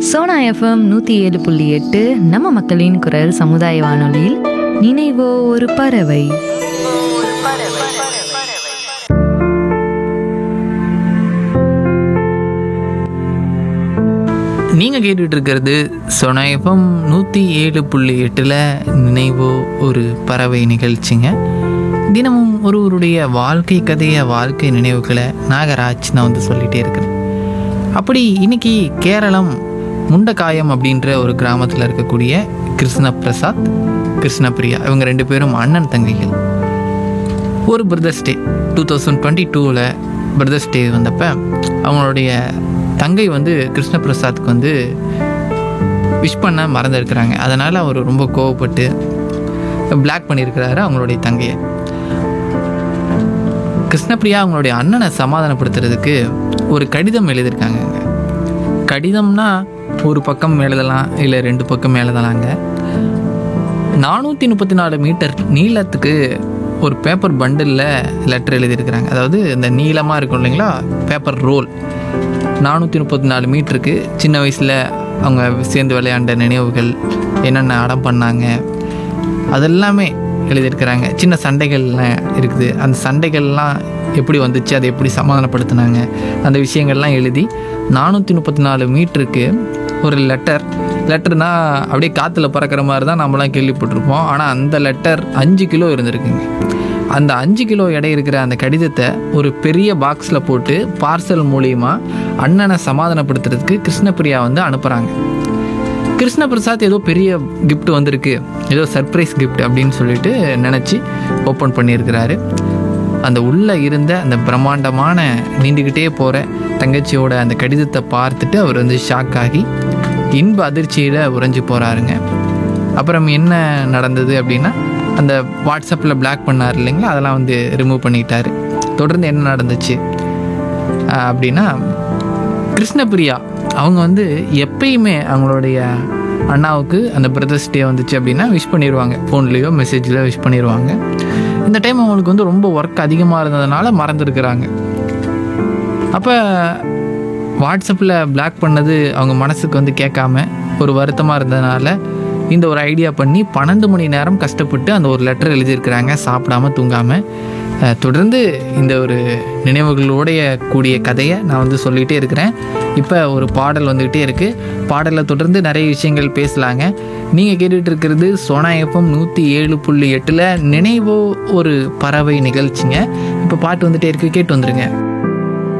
Sona FM நூற்றி ஏழு புள்ளி எட்டு நம்ம மக்களின் குரல் சமுதாய வானொலியில் நினைவோ ஒரு பறவை நீங்கள் கேட்டுட்டு இருக்கிறது சொனா எஃப்எம் நூற்றி ஏழு புள்ளி எட்டில் நினைவோ ஒரு பறவை நிகழ்ச்சிங்க தினமும் ஒருவருடைய வாழ்க்கை கதையை வாழ்க்கை நினைவுகளை நாகராஜ் நான் வந்து சொல்லிகிட்டே இருக்கிறேன் அப்படி இன்னைக்கு கேரளம் முண்டக்காயம் அப்படின்ற ஒரு கிராமத்தில் இருக்கக்கூடிய கிருஷ்ண பிரசாத் கிருஷ்ணபிரியா இவங்க ரெண்டு பேரும் அண்ணன் தங்கைகள் ஒரு brothers day two thousand twenty டூவில் பிரதர்ஸ் டே வந்தப்போ அவங்களுடைய தங்கை வந்து கிருஷ்ண பிரசாத்துக்கு வந்து விஷ் பண்ண மறந்துருக்கிறாங்க அதனால் அவர் ரொம்ப கோவப்பட்டு பிளாக் பண்ணியிருக்கிறாரு அவங்களுடைய தங்கையை கிருஷ்ணபிரியா அவங்களுடைய அண்ணனை சமாதானப்படுத்துறதுக்கு ஒரு கடிதம் எழுதியிருக்காங்க கடிதம்னா ஒரு பக்கம் எழுதலாம் இல்லை ரெண்டு பக்கம் எழுதலாங்க நானூற்றி முப்பத்தி நாலு மீட்டர் நீளத்துக்கு ஒரு பேப்பர் பண்டிலில் லெட்டர் எழுதியிருக்கிறாங்க அதாவது இந்த நீளமாக இருக்கும் இல்லைங்களா பேப்பர் ரோல் நானூற்றி முப்பத்தி நாலு மீட்டருக்கு சின்ன வயசில் அவங்க சேர்ந்து விளையாண்ட நினைவுகள் என்னென்ன அடம் பண்ணாங்க அதெல்லாமே எழுதியிருக்கிறாங்க சின்ன சண்டைகள்லாம் இருக்குது அந்த சண்டைகள்லாம் எப்படி வந்துச்சு அதை எப்படி சமாதானப்படுத்தினாங்க அந்த விஷயங்கள்லாம் எழுதி நானூற்றி முப்பத்தி நாலு மீட்டருக்கு ஒரு லெட்டர் லெட்டர்னா அப்படியே காற்றுல பறக்கிற மாதிரி தான் நம்மளாம் கேள்விப்பட்டிருப்போம் ஆனால் அந்த லெட்டர் அஞ்சு கிலோ இருந்திருக்குங்க அந்த அஞ்சு கிலோ எடை இருக்கிற அந்த கடிதத்தை ஒரு பெரிய பாக்ஸில் போட்டு பார்சல் மூலியமா அண்ணனை சமாதானப்படுத்துறதுக்கு கிருஷ்ணபிரியா வந்து அனுப்புகிறாங்க கிருஷ்ண பிரசாத் ஏதோ பெரிய gift வந்திருக்கு ஏதோ சர்ப்ரைஸ் gift அப்படின்னு சொல்லிட்டு நினச்சி ஓப்பன் பண்ணியிருக்கிறாரு அந்த உள்ளே இருந்த அந்த பிரம்மாண்டமான நீண்டுக்கிட்டே போகிற தங்கச்சியோட அந்த கடிதத்தை பார்த்துட்டு அவர் வந்து ஷாக் ஆகி இன்ப அதிர்ச்சியில் உறைஞ்சு போகிறாருங்க அப்புறம் என்ன நடந்தது அப்படின்னா அந்த வாட்ஸ்அப்பில் பிளாக் பண்ணார் இல்லைங்களா அதெல்லாம் வந்து ரிமூவ் பண்ணிட்டாரு தொடர்ந்து என்ன நடந்துச்சு ஆஹ் அப்படின்னா கிருஷ்ணபிரியா அவங்க வந்து எப்பயுமே அவங்களுடைய அண்ணாவுக்கு அந்த பிரதர்ஸ் டே வந்துச்சு அப்படின்னா விஷ் பண்ணிடுவாங்க ஃபோன்லேயோ மெசேஜில் விஷ் பண்ணிடுவாங்க இந்த டைம் அவங்களுக்கு வந்து ரொம்ப ஒர்க் அதிகமாக இருந்ததுனால மறந்துருக்குறாங்க அப்போ வாட்ஸ்அப்பில் பிளாக் பண்ணது அவங்க மனசுக்கு வந்து கேட்காம ஒரு வருத்தமாக இருந்ததுனால இந்த ஒரு ஐடியா பண்ணி பன்னெண்டு மணி நேரம் கஷ்டப்பட்டு அந்த ஒரு லெட்டர் எழுதியிருக்கிறாங்க சாப்பிடாம தூங்காமல் அஹ், தொடர்ந்து இந்த ஒரு நினைவுகளோடைய கூடிய கதையை நான் வந்து சொல்லிகிட்டே இருக்கிறேன் இப்போ ஒரு பாடல் வந்துக்கிட்டே இருக்குது பாடலை தொடர்ந்து நிறைய விஷயங்கள் பேசலாங்க நீங்கள் கேட்டுட்டு இருக்கிறது சோனா எஃப்எம் நூற்றி ஏழு புள்ளி எட்டில் நினைவோ ஒரு பறவை நிகழ்ச்சிங்க இப்போ பாட்டு வந்துட்டே இருக்கு கேட்டு வந்துருங்க